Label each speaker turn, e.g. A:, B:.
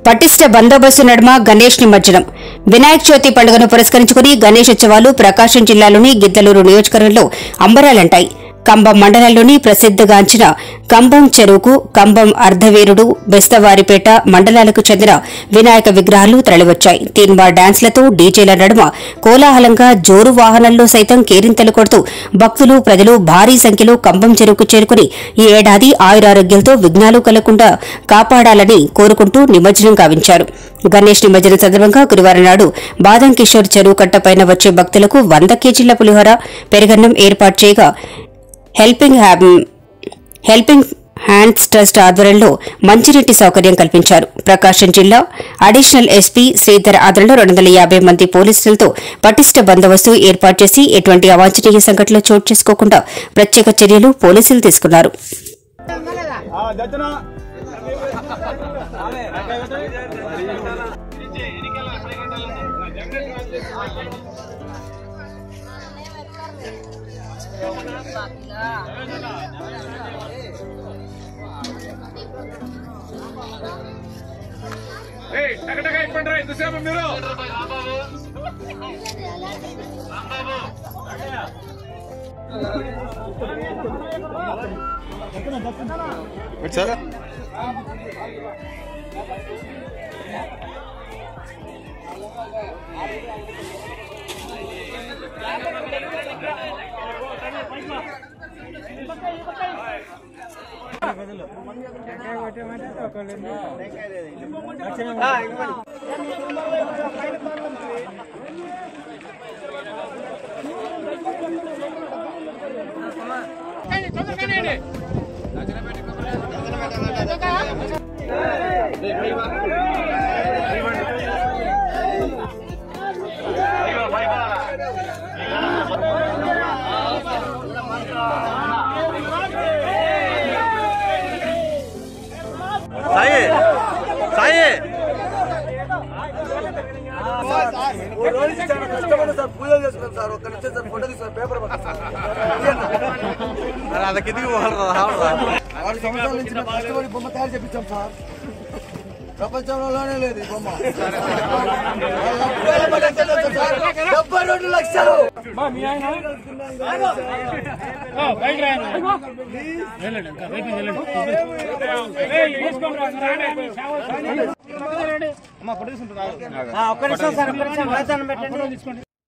A: పటిష్ట బందోబస్తు నడుమ గణేష్ నిమజ్జనం వినాయక చవితి పండుగను పురస్కరించుకుని గణేష్ ఉత్సవాలు ప్రకాశం జిల్లాలోని గిద్దలూరు నియోజకవర్గంలో అంబరాలంటాయి కంబం మండలంలోని ప్రసిద్ధిగాంచిన కంబం చెరువుకు కంబం అర్ధవీరుడు బెస్తవారిపేట మండలాలకు చెందిన వినాయక విగ్రహాలు తరలివచ్చాయి తీన్మార్ డాన్స్లతో డీజేల నడుమ కోలాహలంగా జోరు వాహనాల్లో సైతం కేరింతలు కొడుతూ భక్తులు ప్రజలు భారీ సంఖ్యలో కంబం చెరువుకు చేరుకుని ఈ ఏడాది ఆయురారోగ్యాలతో విఘ్నాలు కలగకుండా కాపాడాలని కోరుకుంటూ నిమజ్జనం గావించారు గణేష్ నిమజ్జనం సందర్భంగా గురువారం నాడు బాదం కిషోర్ చెరువు కట్టపైన వచ్చే భక్తులకు వంద కేజీల పులిహోర పెరగన్నం ఏర్పాటు చేయగా హెల్పింగ్ హ్యాబ్ హెల్పింగ్ హ్యాండ్స్ ట్రస్ట్ ఆధ్వర్యంలో మంచినీటి సౌకర్యం కల్పించారు ప్రకాశం జిల్లా అడిషనల్ ఎస్పీ శ్రీధర్ ఆధ్వర్యంలో రెండు వందల యాభై మంది పోలీసులతో పటిష్ట బందోబస్తు ఏర్పాటు చేసి ఎటువంటి అవాంఛనీయ సంఘటనలు చోటు చేసుకోకుండా ప్రత్యేక చర్యలు పోలీసులు తీసుకున్నారు
B: ఏయ్ టకటక ఇప్పండి రా ఎంతసేపు మీరు
C: సాయి సాయి
D: పూజలు చేసుకున్నాం సార్ ఒక్క నిమిషం సార్ ఫోటో తీసుకుని పేపర్ పక్కన
C: మరి అది కిందికి పోగలరా రావడరా
D: ఆరు సంవత్సరాల నుంచి మేము కష్టపడి బొమ్మ తయారు చేపించాం సార్ ప్రపంచంలోనే లేదు ఈ బొమ్మ డెబ్బై రెండు లక్షలు
E: ఒక్క నిమిషం సార్ ఒక్క నిమిషం రాజాన్ని పెట్టండి